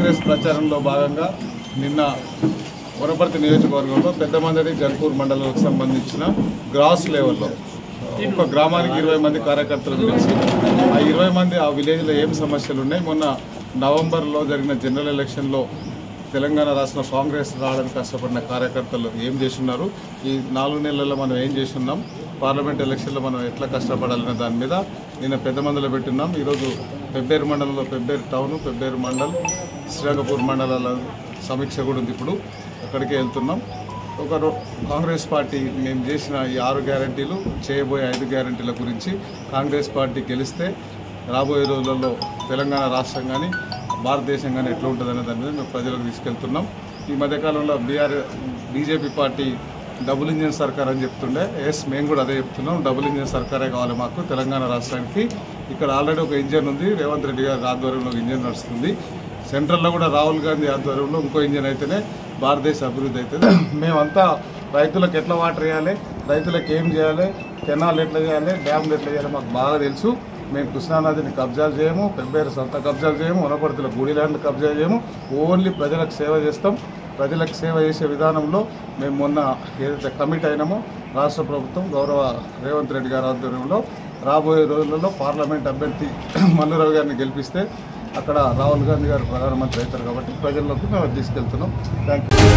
కాంగ్రెస్ ప్రచారంలో భాగంగా నిన్న వనపర్తి నియోజకవర్గంలో పెద్దమందడి జన్పూర్ మండలాలకు సంబంధించిన గ్రాస్ లెవెల్లో ఒక గ్రామానికి ఇరవై మంది కార్యకర్తలు పిలిచి ఆ ఇరవై మంది ఆ విలేజ్లో ఏం సమస్యలు ఉన్నాయి మొన్న నవంబర్లో జరిగిన జనరల్ ఎలక్షన్లో తెలంగాణ రాష్ట్రంలో కాంగ్రెస్ రావడానికి కష్టపడిన కార్యకర్తలు ఏం చేస్తున్నారు ఈ నాలుగు నెలల్లో మనం ఏం చేస్తున్నాం పార్లమెంట్ ఎలక్షన్లో మనం ఎట్లా కష్టపడాలనే దాని మీద నిన్న పెద్ద మందులో పెట్టున్నాం ఈరోజు పెబ్బేరు మండలంలో పెబ్బేరు టౌన్ పెబ్బేరు మండల్ శ్రీరంగపూర్ మండలాల సమీక్ష కూడా ఉంది ఇప్పుడు అక్కడికే వెళ్తున్నాం ఒక రో- కాంగ్రెస్ పార్టీ మేము చేసిన ఈ ఆరు గ్యారంటీలు చేయబోయే ఐదు గ్యారంటీల గురించి కాంగ్రెస్ పార్టీ గెలిస్తే రాబోయే రోజులలో తెలంగాణ రాష్ట్రం కానీ భారతదేశం కానీ ఎట్లా ఉంటుందనే దాని మీద మేము ప్రజలకు తీసుకెళ్తున్నాం ఈ మధ్యకాలంలో BR BJP party double engine సర్కార్ అని చెప్తుండే ఎస్ మేము కూడా అదే చెప్తున్నాం డబుల్ ఇంజిన్ సర్కారే కావాలి మాకు తెలంగాణ రాష్ట్రానికి ఇక్కడ ఆల్రెడీ ఒక ఇంజన్ ఉంది రేవంత్ రెడ్డి గారి ఆధ్వర్యంలో ఒక ఇంజన్ నడుస్తుంది సెంట్రల్లో కూడా రాహుల్ గాంధీ ఆధ్వర్యంలో ఇంకో ఇంజన్ అయితేనే భారతదేశ అభివృద్ధి అవుతుంది మేమంతా రైతులకు ఎట్లా వాటర్ వేయాలి రైతులకు ఏం చేయాలి కెనాల్ ఎట్లా చేయాలి డ్యామ్లు ఎట్లా చేయాలి మాకు బాగా తెలుసు మేము కృష్ణానదిని కబ్జాలు చేయము పెబ్బేరు సొంత కబ్జాలు చేయము వనపర్తిలో గుడి ల్యాండ్ కబ్జా చేయము ఓన్లీ ప్రజలకు సేవ చేస్తాం ప్రజలకు సేవ చేసే విధానంలో మేము మొన్న ఏదైతే కమిట్ అయినామో రాష్ట్ర ప్రభుత్వం గౌరవ రేవంత్ రెడ్డి గారి ఆధ్వర్యంలో రాబోయే రోజులలో పార్లమెంట్ అభ్యర్థి మల్లురావు గారిని గెలిపిస్తే అక్కడ రాహుల్ గాంధీ గారు ప్రధానమంత్రి అవుతారు కాబట్టి ప్రజల్లోకి మేము అది తీసుకెళ్తున్నాం థ్యాంక్ యూ